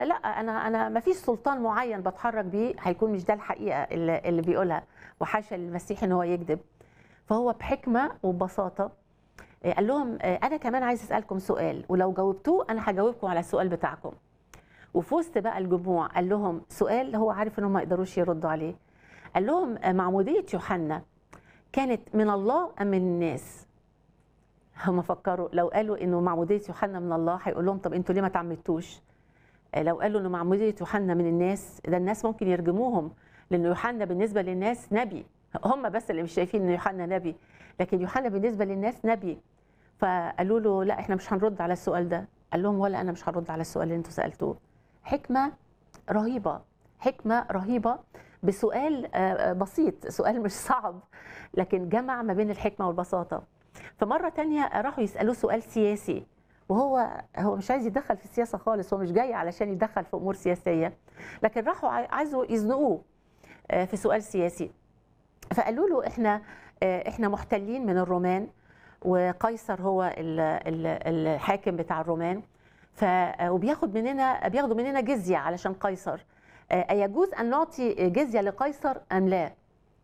لأ أنا أنا ما فيش سلطان معين باتحرك بيه هيكون مش ده الحقيقة اللي اللي بيقولها، وحاشا للمسيح إن هو يكذب. فهو بحكمة وببساطة آآ قال لهم آآ أنا كمان عايز أسألكم سؤال ولو جاوبتوه أنا هاجاوبكم على السؤال بتاعكم. وفي وسط بقى الجموع قال لهم سؤال هو عارف إنهم ما يقدروش يردوا عليه. قال لهم آآ معمودية يوحنا كانت من الله أم من الناس؟ هم فكروا لو قالوا إنه معمودية يوحنا من الله هيقول لهم طب أنتم ليه ما اتعمدتوش؟ آآ لو قالوا إنه معمودية يوحنا من الناس ده الناس ممكن يرجموهم لأن يوحنا بالنسبة للناس نبي. هم بس اللي مش شايفين إن يوحنا نبي، لكن يوحنا بالنسبة للناس نبي. فقالوا له لأ إحنا مش هنرد على السؤال ده. قال لهم ولا أنا مش هارد على السؤال اللي أنتم سألتوه. حكمة رهيبة، حكمة رهيبة بسؤال آآ بسيط، سؤال مش صعب، لكن جمع ما بين الحكمة والبساطة. فمرة تانية راحوا يسألوه سؤال سياسي وهو هو مش عايز يتدخل في السياسة خالص، هو مش جاي علشان يتدخل في أمور سياسية، لكن راحوا ع عايزوا يزنقوه آآ في سؤال سياسي. فقالوا له إحنا آآ إحنا محتلين من الرومان وقيصر هو ال ال الحاكم بتاع الرومان ف وبياخد مننا بياخدوا مننا جزية علشان قيصر. آآ أيجوز أن نعطي جزية لقيصر أم لا؟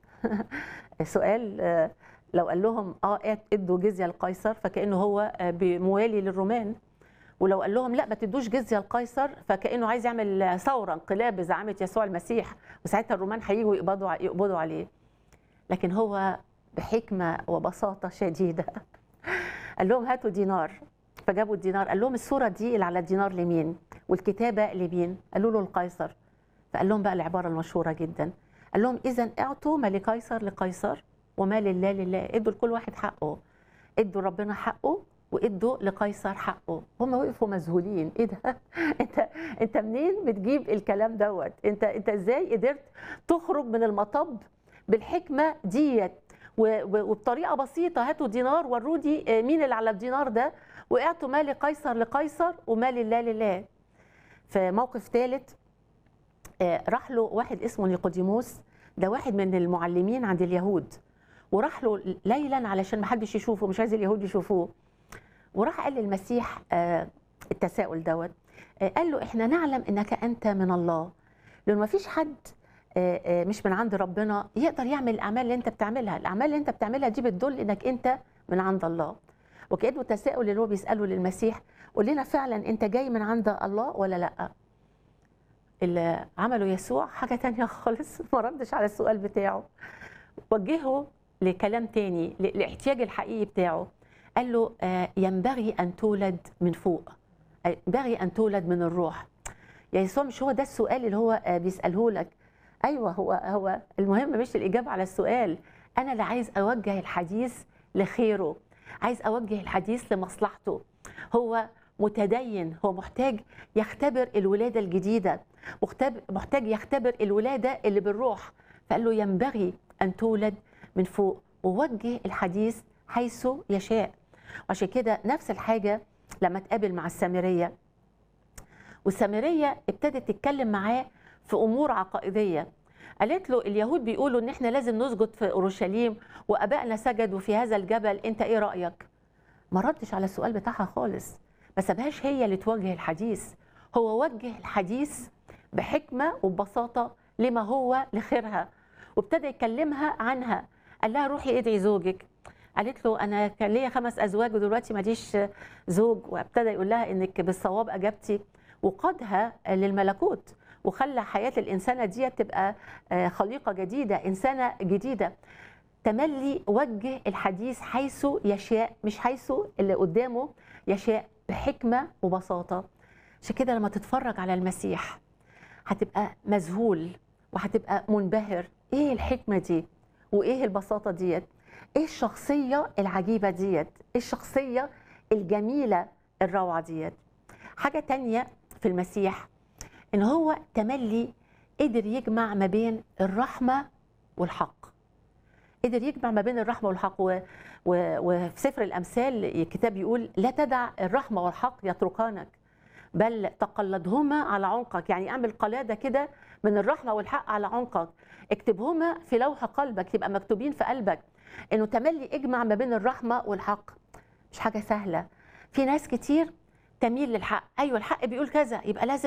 سؤال لو قال لهم آه اد ادوا جزية لقيصر فكأنه هو ب موالي للرومان. ولو قال لهم لأ ما تدوش جزية لقيصر فكأنه عايز يعمل ثورة انقلاب بزعامة يسوع المسيح وساعتها الرومان هييجوا يقبضوا يقبضوا عليه. لكن هو بحكمة وبساطة شديدة قال لهم هاتوا دينار فجابوا الدينار قال لهم الصورة دي اللي على الدينار لمين؟ والكتابة لمين؟ قالوا له لقيصر. فقال لهم بقى العبارة المشهورة جدا قال لهم إذا اعطوا ما لقيصر لقيصر وما لله لله ادوا لكل واحد حقه ادوا ربنا حقه وادوا لقيصر حقه هم وقفوا مذهولين ايه ده انت انت منين بتجيب الكلام دوت انت انت ازاي قدرت تخرج من المطب بالحكمه ديت وبطريقه بسيطه هاتوا دينار وروني مين اللي على الدينار ده واعطوا ما لقيصر لقيصر وما لله لله في موقف ثالث راح له واحد اسمه نيقوديموس ده واحد من المعلمين عند اليهود وراح له ليلا علشان ما حدش يشوفه مش عايز اليهود يشوفوه وراح قال للمسيح التساؤل دوت قال له احنا نعلم انك انت من الله لانه ما فيش حد مش من عند ربنا يقدر يعمل الاعمال اللي انت بتعملها الاعمال اللي انت بتعملها دي بتدل انك انت من عند الله وكانه تساؤل اللي هو بيساله للمسيح قول لنا فعلا انت جاي من عند الله ولا لا اللي عمله يسوع حاجه تانية خالص ما ردش على السؤال بتاعه وجهه لكلام تاني الاحتياج الحقيقي بتاعه قال له آه ينبغي ان تولد من فوق ينبغي ان تولد من الروح يا يسوع مش هو ده السؤال اللي هو آه بيساله لك ايوه هو هو المهم مش الاجابه على السؤال انا اللي عايز اوجه الحديث لخيره عايز اوجه الحديث لمصلحته هو متدين هو محتاج يختبر الولاده الجديده محتاج يختبر الولاده اللي بالروح فقال له ينبغي ان تولد من فوق ووجه الحديث حيث يشاء عشان كده نفس الحاجه لما تقابل مع السامريه والسامريه ابتدت تتكلم معاه في امور عقائديه قالت له اليهود بيقولوا ان احنا لازم نسجد في اورشليم وابائنا سجدوا في هذا الجبل انت ايه رايك ما ردش على السؤال بتاعها خالص ما سابهاش هي اللي توجه الحديث هو وجه الحديث بحكمه وببساطه لما هو لخيرها وابتدى يكلمها عنها قال لها روحي ادعي زوجك قالت له انا كان ليا خمس ازواج ودلوقتي ماليش زوج وابتدى يقول لها انك بالصواب اجبتي وقادها للملكوت وخلى حياه الانسانه دي تبقى خليقه جديده انسانه جديده تملي وجه الحديث حيث يشاء مش حيث اللي قدامه يشاء بحكمه وبساطه عشان كده لما تتفرج على المسيح هتبقى مذهول وهتبقى منبهر ايه الحكمه دي وايه البساطه ديت ايه الشخصيه العجيبه ديت ايه الشخصيه الجميله الروعه ديت حاجه تانية في المسيح ان هو تملي قدر يجمع ما بين الرحمه والحق قدر يجمع ما بين الرحمه والحق و... و... وفي سفر الامثال الكتاب يقول لا تدع الرحمه والحق يتركانك بل تقلدهما على عنقك يعني اعمل قلاده كده من الرحمه والحق على عنقك اكتبهما في لوح قلبك يبقى مكتوبين في قلبك انه تملي اجمع ما بين الرحمه والحق مش حاجه سهله في ناس كتير تميل للحق ايوه الحق بيقول كذا يبقى لازم